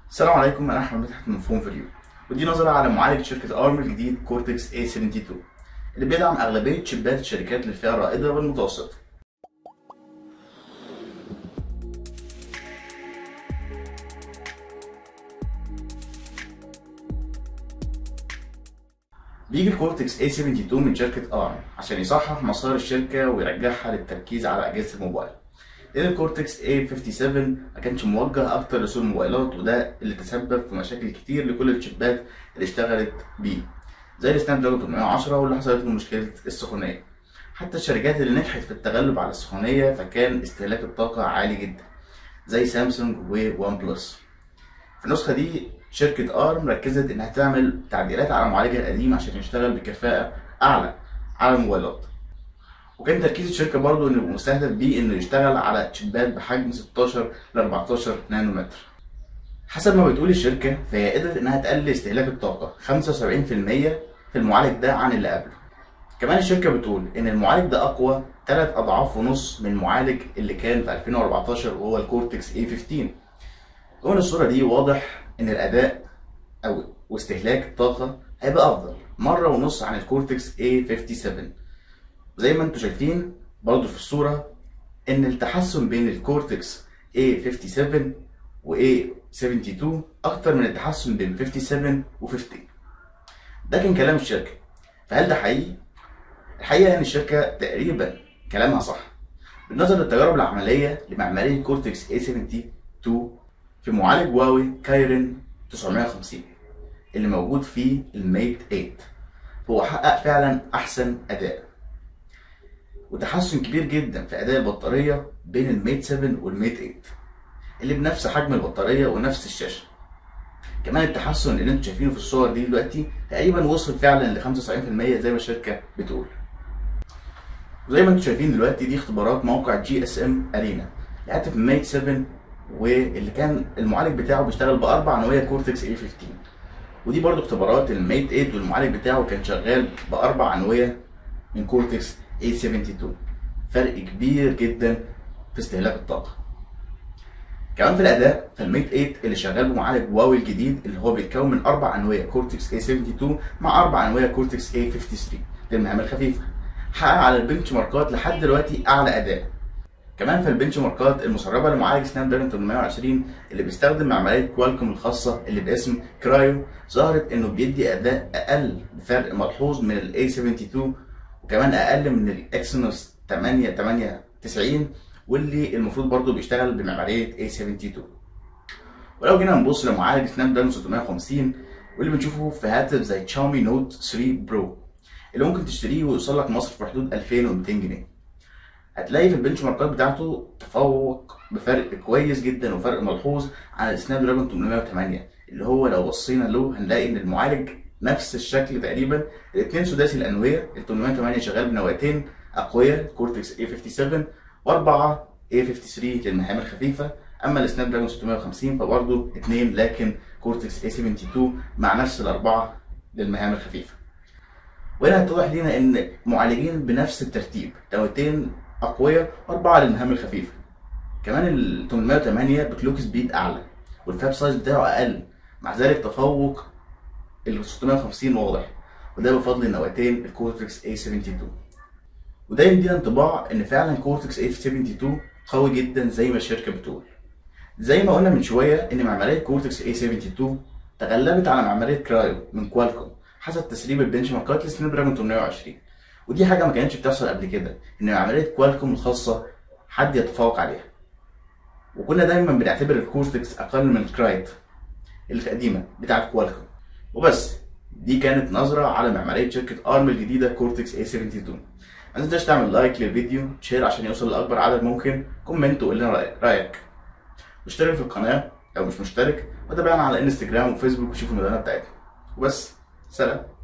السلام عليكم انا احمد مدحت من فون فيديو ودي نظره على معالج شركه ارم الجديد كورتكس A72 اللي بيدعم اغلبيه شيبات الشركات للفئه الرائده والمتوسطه بيجي الكورتكس A72 من شركة ARM عشان يصحح مسار الشركة ويرجعها للتركيز على أجهزة الموبايل لأن الكورتكس A57 ما كانش موجه أكتر لسوق الموبايلات وده اللي تسبب في مشاكل كتير لكل الشيبات اللي اشتغلت بيه زي السناب دراجون 810 واللي حصلت له مشكلة السخونية حتى الشركات اللي نجحت في التغلب على السخونية فكان استهلاك الطاقة عالي جدا زي سامسونج وون بلس في النسخة دي شركة ارم ركزت انها تعمل تعديلات على معالجها القديم عشان يشتغل بكفاءة اعلى على الموبايلات وكان تركيز الشركة برضو انه مستهدف بيه انه يشتغل على تشيبات بحجم 16 ل 14 نانومتر حسب ما بتقول الشركة فهي قدرت انها تقلل استهلاك الطاقة 75% في المعالج ده عن اللي قبله كمان الشركة بتقول ان المعالج ده اقوى 3 اضعاف ونص من المعالج اللي كان في 2014 وهو الكورتكس A15 ومن الصورة دي واضح ان الاداء او واستهلاك الطاقة هيبقى افضل مرة ونص عن الكورتكس A57 زي ما انتم شايفين برضو في الصورة ان التحسن بين الكورتكس A57 و A72 اكتر من التحسن بين 57 و 50 ده كان كلام الشركة فهل ده حقيقي؟ الحقيقة ان الشركة تقريبا كلامها صح بالنظر للتجارب العملية لمعمارية كورتكس A72 في معالج هواوي كايرن 950 اللي موجود فيه الميت 8 هو حقق فعلا احسن اداء وتحسن كبير جدا في اداء البطاريه بين الميت 7 والميت 8 اللي بنفس حجم البطاريه ونفس الشاشه كمان التحسن اللي انتم شايفينه في الصور دي دلوقتي تقريبا وصل فعلا ل 95% زي ما الشركه بتقول وزي ما انتم شايفين دلوقتي دي اختبارات موقع جي اس ام ارينا لهاتف ميت 7 واللي كان المعالج بتاعه بيشتغل باربع انويه كورتكس A 15 ودي برضو اختبارات الميت 8 والمعالج بتاعه كان شغال باربع انويه من كورتكس A 72 فرق كبير جدا في استهلاك الطاقه كمان في الاداء فالميت 8 اللي شغال بمعالج هواوي الجديد اللي هو بيتكون من اربع انويه كورتكس A 72 مع اربع انويه كورتكس A 53 للمهام الخفيفه حقق على البنش ماركات لحد دلوقتي اعلى اداء كمان في البنش ماركات المسربه لمعالج سناب دراجون 820 اللي بيستخدم معماريه كوالكوم الخاصه اللي باسم كرايو ظهرت انه بيدي اداء اقل بفرق ملحوظ من الاي 72 وكمان اقل من الاكسينوس 898 واللي المفروض برضه بيشتغل بمعماريه اي 72 ولو جينا نبص لمعالج سناب دراجون 650 واللي بنشوفه في هاتف زي تشاومي نوت 3 برو اللي ممكن تشتريه ويوصل لك مصر في حدود 2200 جنيه هتلاقي في البنش ماركات بتاعته تفوق بفرق كويس جدا وفرق ملحوظ عن السناب دراجون 808 اللي هو لو بصينا له هنلاقي ان المعالج نفس الشكل تقريبا الاثنين سداسي الانويه ال 808 شغال بنواتين اقوياء كورتكس A57 واربعه A53 للمهام الخفيفه اما السناب دراجون 650 فبرضه اثنين لكن كورتكس A72 مع نفس الاربعه للمهام الخفيفه وهنا هيتضح لينا ان معالجين بنفس الترتيب نواتين اقوياء واربعه للمهام الخفيفه كمان ال 808 بكلوك سبيد اعلى والفاب سايز بتاعه اقل مع ذلك تفوق ال 650 واضح وده بفضل النواتين الكورتكس A72 وده يدينا انطباع ان فعلا كورتكس A72 قوي جدا زي ما الشركه بتقول زي ما قلنا من شويه ان معماريه كورتكس A72 تغلبت على معماريه كرايو من كوالكوم حسب تسريب البنش ماركات لسناب دراجون 820 ودي حاجه ما كانتش بتحصل قبل كده ان عمليه كوالكوم الخاصه حد يتفوق عليها وكنا دايما بنعتبر الكورتكس اقل من الكرايت القديمه بتاعت كوالكوم وبس دي كانت نظره على معماريه شركه ارم الجديده كورتكس A72 ما تنساش تعمل لايك للفيديو شير عشان يوصل لاكبر عدد ممكن كومنت وقول لنا رايك واشترك في القناه لو مش مشترك وتابعنا على انستجرام وفيسبوك وشوف المدونة بتاعتنا وبس سلام